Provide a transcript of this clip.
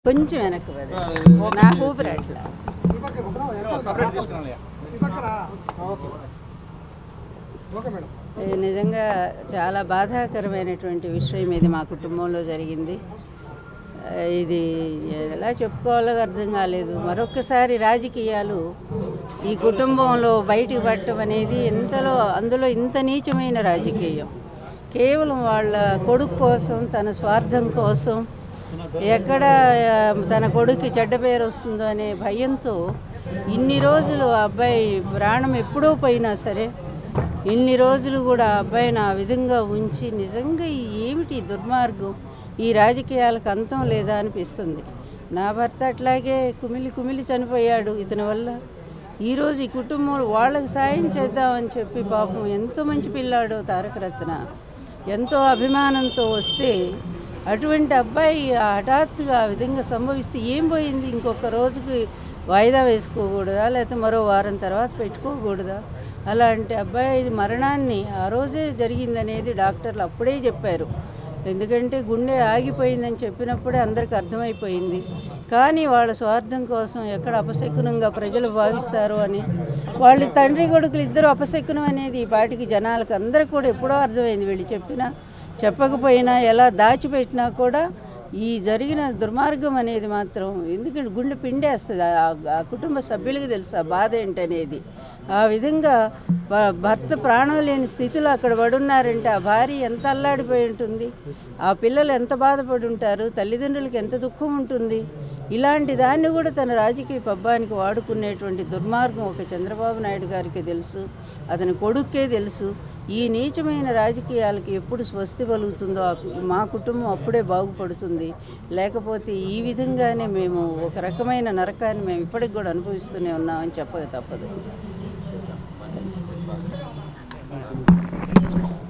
కొంచెం వెనక్కి పద నా ఊపిరి అట్లా సపరేట్ తీసుకున్నాను ఇది నిజంగా చాలా బాధాకరమైనటువంటి విషయం ఇది మా కుటుంబంలో జరిగింది ఆ, ఇది ఎలా చెప్పుకోవాలో అర్థం కాలేదు మరొక్కసారి రాజకీయాలు ఈ కుటుంబంలో బయటికి పట్టడం అనేది ఎంతలో అందులో ఇంత నీచమైన రాజకీయం కేవలం వాళ్ళ కొడుకు కోసం తన స్వార్థం కోసం ఎక్కడ ఆ, తన కొడుక్కి చెడ్డ పేరు వస్తుందో అనే భయంతో ఇన్ని రోజులు ఆ అబ్బాయి ప్రాణం ఎప్పుడో పోయినా సరే ఇన్ని రోజులు కూడా ఆ అబ్బాయిని ఆ విధంగా ఉంచి నిజంగా ఈ ఏమిటి ఈ దుర్మార్గం ఈ రాజకీయాలకు అంతం లేదా అనిపిస్తుంది నా భర్త అట్లాగే కుమిలి కుమిలి చనిపోయాడు ఇతని వల్ల ఈరోజు ఈ కుటుంబం వాళ్ళకి సాయం చేద్దామని చెప్పి పాపం ఎంతో మంచి పిల్లాడు తారకరత్న ఎంతో అభిమానంతో వస్తే అటువంటి అబ్బాయి ఆ హఠాత్తుగా ఆ విధంగా సంభవిస్తే ఏం పోయింది ఇంకొక రోజుకి వాయిదా వేసుకోకూడదా లేకపోతే మరో వారం తర్వాత పెట్టుకోకూడదా అలాంటి అబ్బాయి మరణాన్ని ఆ రోజే జరిగిందనేది డాక్టర్లు అప్పుడే చెప్పారు ఎందుకంటే గుండె ఆగిపోయిందని చెప్పినప్పుడే అందరికి అర్థమైపోయింది కానీ వాళ్ళ స్వార్థం కోసం ఎక్కడ అపశకునంగా ప్రజలు భావిస్తారు అని వాళ్ళ తండ్రి కొడుకులు ఇద్దరు అపశకునం అనేది ఈ పాటికి జనాలకు అందరికి కూడా ఎప్పుడో అర్థమైంది వీళ్ళు చెప్పినా చెప్పకపోయినా ఎలా దాచిపెట్టినా కూడా ఈ జరిగిన దుర్మార్గం అనేది మాత్రం ఎందుకంటే గుండె పిండేస్తుంది ఆ- ఆ కుటుంబ సభ్యులకి తెలుసు ఆ బాధ ఏంటనేది ఆ విధంగా భ- భర్త ప్రాణం లేని స్థితిలో అక్కడ పడున్నారంటే ఆ భార్య ఎంత అల్లాడిపోయి ఉంటుంది ఆ పిల్లలు ఎంత బాధపడి ఉంటారు తల్లిదండ్రులకి ఎంత దుఃఖం ఉంటుంది ఇలాంటి దాన్ని కూడా తన రాజకీయ పబ్బానికి వాడుకునేటువంటి దుర్మార్గం ఒక చంద్రబాబు నాయుడు గారికి తెలుసు అతని కొడుక్కే తెలుసు ఈ నీచమైన రాజకీయాలకి ఎప్పుడు స్వస్తి పలుకుతుందో ఆ కు- మా కుటుంబం అప్పుడే బాగుపడుతుంది లేకపోతే ఈ విధంగానే మేము ఒక రకమైన నరకాన్ని మేము ఇప్పటికి కూడా అనుభవిస్తూనే ఉన్నామని చెప్పక తప్పదు